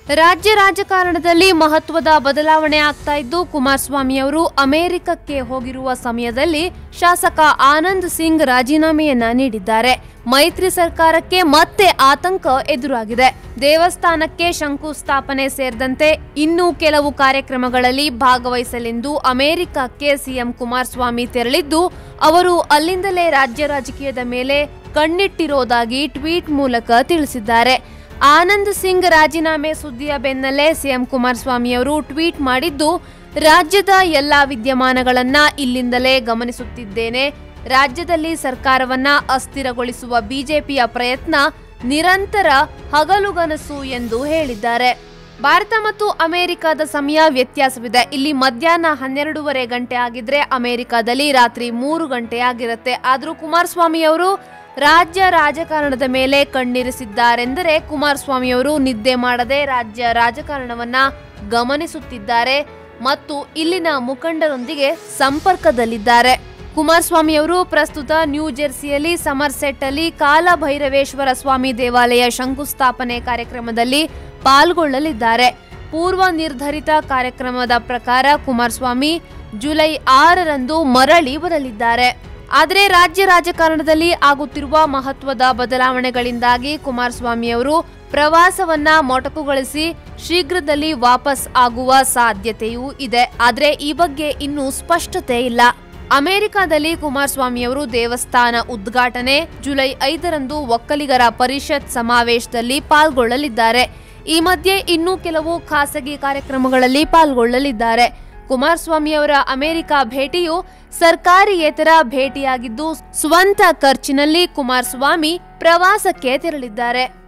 ರಾಜ್ಯ ರಾಜಕಾರಣದಲ್ಲಿ ಮಹತ್ವದ ಬದಲಾವಣೆ ಆಗ್ತಾ ಇದ್ದು ಕುಮಾರಸ್ವಾಮಿ ಅವರು ಅಮೆರಿಕಕ್ಕೆ ಹೋಗಿರುವ ಸಮಯದಲ್ಲಿ ಶಾಸಕ ಆನಂದ್ ಸಿಂಗ್ ರಾಜೀನಾಮೆಯನ್ನ ನೀಡಿದ್ದಾರೆ ಮೈತ್ರಿ ಸರ್ಕಾರಕ್ಕೆ ಮತ್ತೆ ಆತಂಕ ಎದುರಾಗಿದೆ ದೇವಸ್ಥಾನಕ್ಕೆ ಶಂಕುಸ್ಥಾಪನೆ ಸೇರಿದಂತೆ ಇನ್ನೂ ಕೆಲವು ಕಾರ್ಯಕ್ರಮಗಳಲ್ಲಿ ಭಾಗವಹಿಸಲೆಂದು ಅಮೆರಿಕಕ್ಕೆ ಸಿಎಂ ಕುಮಾರಸ್ವಾಮಿ ತೆರಳಿದ್ದು ಅವರು ಅಲ್ಲಿಂದಲೇ ರಾಜ್ಯ ರಾಜಕೀಯದ ಮೇಲೆ ಕಣ್ಣಿಟ್ಟಿರೋದಾಗಿ ಟ್ವೀಟ್ ಮೂಲಕ ತಿಳಿಸಿದ್ದಾರೆ ಆನಂದ್ ಸಿಂಗ್ ರಾಜೀನಾಮೆ ಸುದ್ದಿಯ ಬೆನ್ನಲ್ಲೇ ಸಿಎಂ ಕುಮಾರಸ್ವಾಮಿ ಅವರು ಟ್ವೀಟ್ ಮಾಡಿದ್ದು ರಾಜ್ಯದ ಎಲ್ಲಾ ವಿದ್ಯಮಾನಗಳನ್ನ ಇಲ್ಲಿಂದಲೇ ಗಮನಿಸುತ್ತಿದ್ದೇನೆ ರಾಜ್ಯದಲ್ಲಿ ಸರ್ಕಾರವನ್ನ ಅಸ್ಥಿರಗೊಳಿಸುವ ಬಿಜೆಪಿಯ ಪ್ರಯತ್ನ ನಿರಂತರ ಹಗಲುಗನಸು ಎಂದು ಹೇಳಿದ್ದಾರೆ ಭಾರತ ಮತ್ತು ಅಮೆರಿಕದ ಸಮಯ ವ್ಯತ್ಯಾಸವಿದೆ ಇಲ್ಲಿ ಮಧ್ಯಾಹ್ನ ಹನ್ನೆರಡೂವರೆ ಗಂಟೆ ಆಗಿದ್ರೆ ಅಮೆರಿಕದಲ್ಲಿ ರಾತ್ರಿ ಮೂರು ಗಂಟೆ ಆಗಿರುತ್ತೆ ಆದರೂ ಕುಮಾರಸ್ವಾಮಿ ಅವರು ರಾಜ್ಯ ರಾಜಕಾರಣದ ಮೇಲೆ ಕಣ್ಣಿರಿಸಿದ್ದಾರೆಂದರೆ ಕುಮಾರಸ್ವಾಮಿ ಅವರು ನಿದ್ದೆ ಮಾಡದೆ ರಾಜ್ಯ ರಾಜಕಾರಣವನ್ನ ಗಮನಿಸುತ್ತಿದ್ದಾರೆ ಮತ್ತು ಇಲ್ಲಿನ ಮುಖಂಡರೊಂದಿಗೆ ಸಂಪರ್ಕದಲ್ಲಿದ್ದಾರೆ ಕುಮಾರಸ್ವಾಮಿ ಅವರು ಪ್ರಸ್ತುತ ನ್ಯೂ ಜೆರ್ಸಿಯಲ್ಲಿ ಸಮರ್ಸೆಟ್ ಅಲ್ಲಿ ಕಾಲಭೈರವೇಶ್ವರ ಸ್ವಾಮಿ ದೇವಾಲಯ ಶಂಕುಸ್ಥಾಪನೆ ಕಾರ್ಯಕ್ರಮದಲ್ಲಿ ಪಾಲ್ಗೊಳ್ಳಲಿದ್ದಾರೆ ಪೂರ್ವ ನಿರ್ಧರಿತ ಕಾರ್ಯಕ್ರಮದ ಪ್ರಕಾರ ಕುಮಾರಸ್ವಾಮಿ ಜುಲೈ ಆರರಂದು ಮರಳಿ ಬರಲಿದ್ದಾರೆ ಆದರೆ ರಾಜ್ಯ ರಾಜಕಾರಣದಲ್ಲಿ ಆಗುತ್ತಿರುವ ಮಹತ್ವದ ಬದಲಾವಣೆಗಳಿಂದಾಗಿ ಕುಮಾರಸ್ವಾಮಿ ಅವರು ಪ್ರವಾಸವನ್ನ ಮೊಟಕುಗೊಳಿಸಿ ಶೀಘ್ರದಲ್ಲಿ ವಾಪಸ್ ಆಗುವ ಸಾಧ್ಯತೆಯೂ ಇದೆ ಆದರೆ ಈ ಬಗ್ಗೆ ಇನ್ನೂ ಸ್ಪಷ್ಟತೆ ಇಲ್ಲ ಅಮೆರಿಕದಲ್ಲಿ ಕುಮಾರಸ್ವಾಮಿ ಅವರು ದೇವಸ್ಥಾನ ಉದ್ಘಾಟನೆ ಜುಲೈ ಐದರಂದು ಒಕ್ಕಲಿಗರ ಪರಿಷತ್ ಸಮಾವೇಶದಲ್ಲಿ ಪಾಲ್ಗೊಳ್ಳಲಿದ್ದಾರೆ ಈ ಮಧ್ಯೆ ಇನ್ನೂ ಕೆಲವು ಖಾಸಗಿ ಕಾರ್ಯಕ್ರಮಗಳಲ್ಲಿ ಪಾಲ್ಗೊಳ್ಳಲಿದ್ದಾರೆ ಕುಮಾರಸ್ವಾಮಿ ಅವರ ಅಮೆರಿಕ ಭೇಟಿಯು ಸರ್ಕಾರಿಯೇತರ ಭೇಟಿಯಾಗಿದ್ದು ಸ್ವಂತ ಖರ್ಚಿನಲ್ಲಿ ಕುಮಾರಸ್ವಾಮಿ ಪ್ರವಾಸಕ್ಕೆ ತೆರಳಿದ್ದಾರೆ